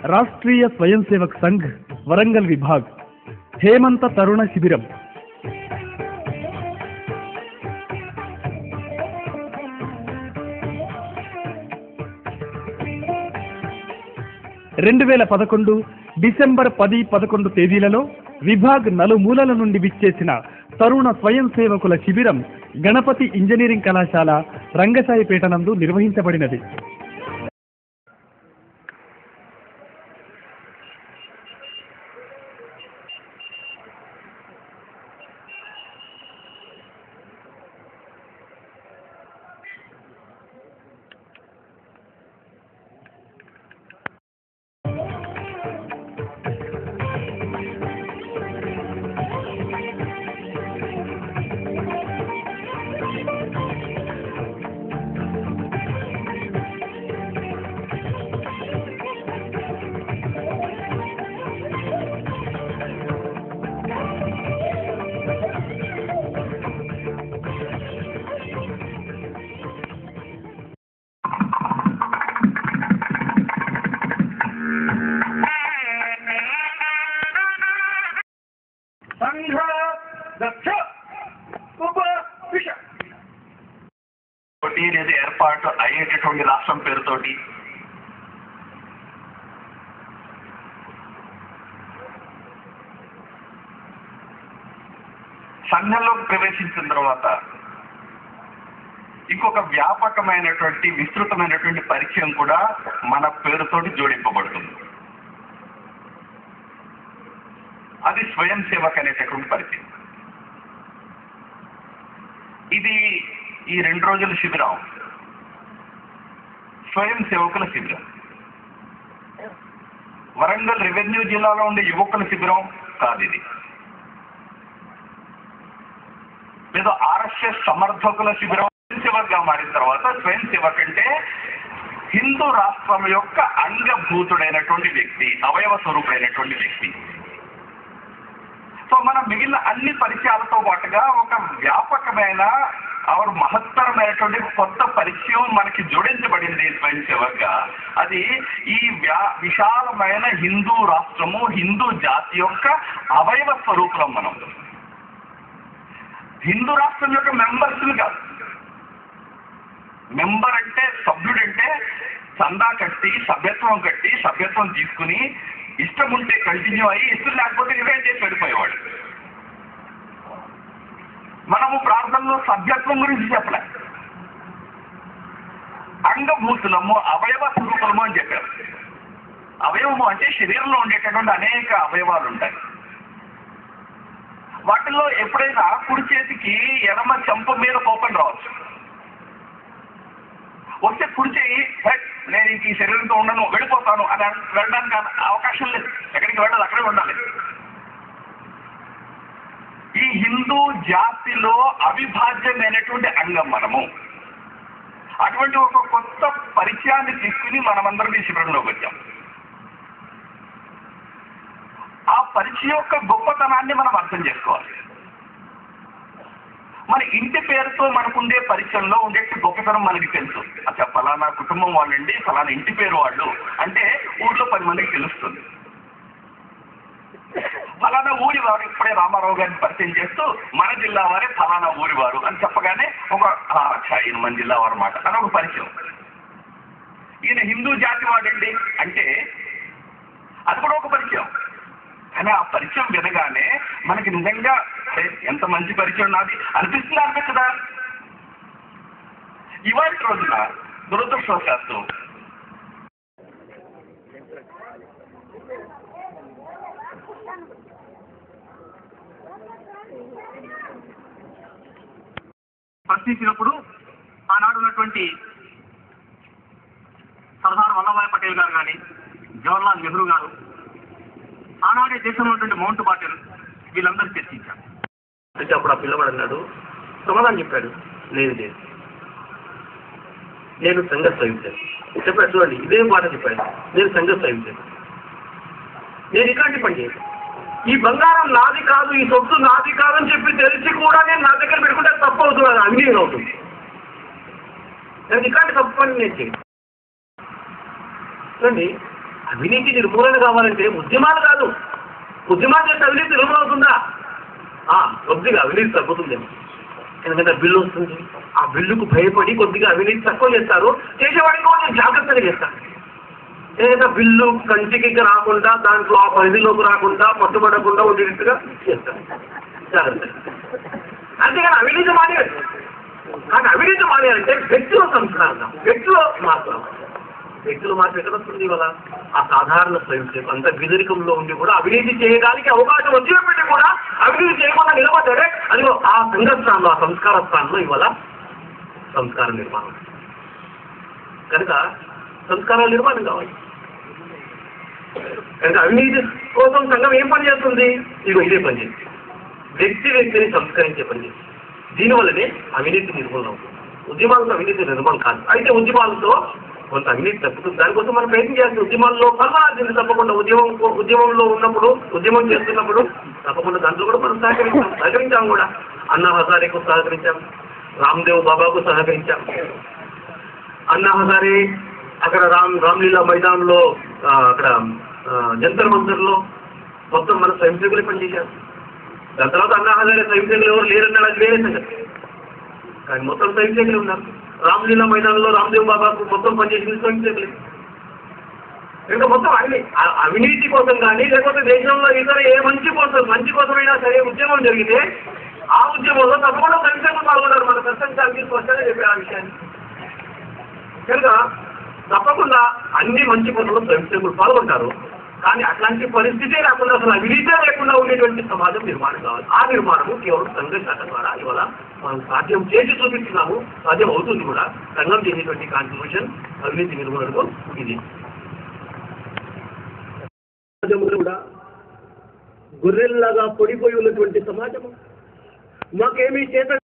రాష్ట్రీయ స్వయం సేవక్ సంఘ్ వరంగల్ విభాగ్ హేమంత తరుణ శిబిరం రెండు వేల పదకొండు డిసెంబర్ పది పదకొండు తేదీలలో విభాగ్ నలుమూలల నుండి విచ్చేసిన తరుణ స్వయం సేవకుల శిబిరం గణపతి ఇంజనీరింగ్ కళాశాల రంగసాయిపేట నందు నిర్వహించబడినది సంఘ దక్ష ఉప విష తోటి లేదా ఏర్పాటు అయ్యేటటువంటి రాష్ట్రం పేరుతోటి సంఘంలోకి ప్రవేశించిన తర్వాత ఇంకొక వ్యాపకమైనటువంటి విస్తృతమైనటువంటి పరిచయం కూడా మన పేరుతోటి జోడింపబడుతుంది అది స్వయం సేవక్ అనేటటువంటి పరిచయం ఇది ఈ రెండు రోజుల శిబిరం స్వయం సేవకుల శిబిరం వరంగల్ రెవెన్యూ జిల్లాలో ఉండే యువకుల శిబిరం కాదు ఇది లేదా ఆర్ఎస్ఎస్ సమర్థకుల శిబిరం స్వయం సేవక్గా మారిన తర్వాత స్వయం సేవక్ అంటే హిందూ రాష్ట్రం యొక్క అంగభూతుడైనటువంటి వ్యక్తి అవయవ స్వరూపుడైనటువంటి వ్యక్తి సో మన మిగిలిన అన్ని పరిచయాలతో పాటుగా ఒక వ్యాపకమైన ఆవిడ మహత్తరమైనటువంటి కొత్త పరిచయం మనకి జోడించబడింది స్వయం సేవక్గా అది ఈ వ్యా విశాలమైన హిందూ రాష్ట్రము హిందూ జాతి యొక్క అవయవ స్వరూపులం మనం హిందూ రాష్ట్రం యొక్క మెంబర్స్ కాదు మెంబర్ అంటే సభ్యుడంటే చందా కట్టి సభ్యత్వం కట్టి సభ్యత్వం తీసుకుని ఇష్టం ఉంటే కంటిన్యూ అయ్యి ఇష్టం లేకపోతే రిజైన్ చేసి వెళ్ళిపోయేవాడు మనము ప్రార్థనలో సభ్యత్వం గురించి చెప్పలే అంగభూతులము అవయవ స్వరూపము అని చెప్పారు అవయవము అంటే శరీరంలో ఉండేటటువంటి అనేక అవయవాలు ఉంటాయి వాటిల్లో ఎప్పుడైనా కుడి చేతికి ఎడమ చెంప మీద కోపం రావచ్చు వస్తే కుడి చేయి "హెట్, నేను ఇంక ఈ శరీరంతో ఉండను వెళ్ళిపోతాను అని అన్- వెళ్ళడానికి అన- అవకాశం లేదు ఎక్కడికి వెళ్ళాలి అక్కడే ఉండాలి ఈ హిందూ జాతిలో అవిభాజ్యమైనటువంటి అంగం మనము అటువంటి ఒక కొత్త పరిచయాన్ని తీసుకుని మనమందరం ఈ శిబిరంలోకి వచ్చాం ఆ పరిచయం యొక్క గొప్పతనాన్ని మనం అర్థం చేసుకోవాలి మన ఇంటి పేరుతో మనకుండే పరిచయంలో ఉండే గొప్పతనం మనకి తెలుసు అచ్చా ఫలానా కుటుంబం వాళ్ళండి ఫలానా ఇంటి పేరు వాళ్ళు అంటే ఊర్లో పది మందికి తెలుస్తుంది ఫలానా ఊరి వారు ఇప్పుడే రామారావు గారిని పరిచయం చేస్తూ మన జిల్లా వారే ఫలానా ఊరి వారు అని చెప్పగానే ఒక "ఆ, అచ్చా ఈయన మన జిల్లా వారు మాట అని ఒక పరిచయం ఈయన హిందూ జాతి వాడండి అంటే అది కూడా ఒక పరిచయం కానీ ఆ పరిచయం వినగానే మనకి నిజంగా "అరే, ఎంత మంచి పరిచయం నాది అనిపిస్తుంది అనిపించదా ఇవాళ రోజున దురదృష్టవశాత్తు ప్రశ్నించినప్పుడు ఆనాడు ఉన్నటువంటి సర్దార్ వల్లభాయ్ పటేల్ గారు కానీ జవహర్లాల్ నెహ్రూ గారు ఆనాడే దేశంలో ఉన్నటువంటి మౌంట్ బాటెల్ వీళ్ళందరూ చర్చించారు అంటే అప్పుడు ఆ పిల్లవాడు అన్నాడు సమాధానం చెప్పాడు లేదు లేదు నేను సంఘ సహించాను చెప్పాడు చూడండి ఇదే మాట చెప్పాడు నేను సంఘ సహించాను నేను ఇట్లాంటి పని చేయను ఈ బంగారం నాది కాదు ఈ సొత్తు నాది కాదు అని చెప్పి తెలిసి కూడా నేను నా దగ్గర పెట్టుకుంటే తప్పు అవుతుంది అది అవినీతి అవుతుంది నేను ఇట్లాంటి తప్పు పని నేను చేయను చూడండి అవినీతి నిర్మూలన కావాలంటే ఉద్యమాలు కాదు ఉద్యమాలు చేస్తే అవినీతి నిర్మూలన అవుతుందా ఆ, కొద్దిగా అవినీతి తగ్గుతుందేమో ఎందుకంటే బిల్లు వస్తుంది ఆ బిల్లుకు భయపడి కొద్దిగా అవినీతి తక్కువ చేస్తారు చేసేవాడికి కొంచెం జాగ్రత్తగా చేస్తారు ఏదైనా బిల్లు కంటికి రాకుండా దాంట్లో ఆ పరిధిలోకి రాకుండా పట్టుబడకుండా ఉండేటట్టుగా చేస్తారు జాగ్రత్త అంతేగాని అవినీతి మానేయాలి కానీ అవినీతి మానేయాలంటే వ్యక్తుల సంస్కారం వ్యక్తులు మార్పు రావాలి. వ్యక్తులు మార్పు ఎక్కడ వస్తుంది ఇవాళ ఆ సాధారణ స్వయం సేవకు అంత బిదరికంలో ఉండి కూడా అవినీతి చేయడానికి అవకాశం వచ్చినప్పటికీ కూడా అవినీతి చేయకుండా నిలబడ్డాడే అది ఆ సంఘ స్థానంలో ఆ సంస్కార స్థానంలో ఇవాళ సంస్కార నిర్మాణం కనుక సంస్కారాల నిర్మాణం కావాలి కనుక అవినీతి కోసం సంఘం ఏం పని చేస్తుంది ఇగో ఇదే పని చేస్తుంది వ్యక్తి వ్యక్తిని సంస్కరించే పని చేస్తుంది దీనివల్లనే అవినీతి నిర్మూలన అవుతుంది ఉద్యమాలతో అవినీతి నిర్మూలన కాదు అయితే ఉద్యమాలతో కొంత అవినీతి తగ్గుతుంది దానికోసం మనం ప్రయత్నం చేయాల్సి ఉద్యమాల్లో పాల్గొనాల్సింది తప్పకుండా ఉద్యమం ఉద్యమంలో ఉన్నప్పుడు ఉద్యమం చేస్తున్నప్పుడు తప్పకుండా దాంట్లో కూడా మనం సహకరించాం సహకరించాం కూడా అన్నా హజారేకు సహకరించాం రామ్దేవ్ బాబాకు సహకరించాం అన్నా హజారే అక్కడ రామ్ రామ్లీలా మైదాన్లో ఆ, అక్కడ ఆ, జంతర్ మంతర్లో మొత్తం మన స్వయం సేవకులే పనిచేశారు దాని తర్వాత అన్నా హజారే స్వయం సేవకులు ఎవరు లేరన్నాడు అది వేరే సంగతి కానీ మొత్తం స్వయం సేవకులే ఉన్నారు రామ్లీలా మైదానంలో రామ్దేవ్ బాబాకు మొత్తం పనిచేసింది స్వయం సేవకులే ఇంకా మొత్తం అవి అ- అవినీతి కోసం కానీ లేకపోతే దేశంలో ఇతర ఏ మంచి కోసం మంచి కోసమైనా సరే ఉద్యమం జరిగితే ఆ ఉద్యమంలో తప్పకుండా స్వయం సేవకులు పాల్గొన్నారు మన ప్రశంసానికి స్పష్టంగా చెప్పారు ఆ విషయాన్ని కనుక తప్పకుండా అన్ని మంచి పనులు స్వయంసేవకులు పాల్గొంటారు కానీ అట్లాంటి పరిస్థితే రాకుండా అసలు అవినీతే లేకుండా ఉండేటువంటి సమాజం నిర్మాణం కావాలి ఆ నిర్మాణము కేవలం సంఘ శాఖ ద్వారా ఇవాళ మనం సాధ్యం చేసి చూపిస్తున్నాము సాధ్యం అవుతుంది కూడా సంఘం చేసేటువంటి కాంట్రిబ్యూషన్ అవినీతి నిర్మూలనకు ఇది సమాజంలో కూడా గొర్రెల్లాగా పొడిపోయి ఉన్నటువంటి సమాజము మాకేమీ చేత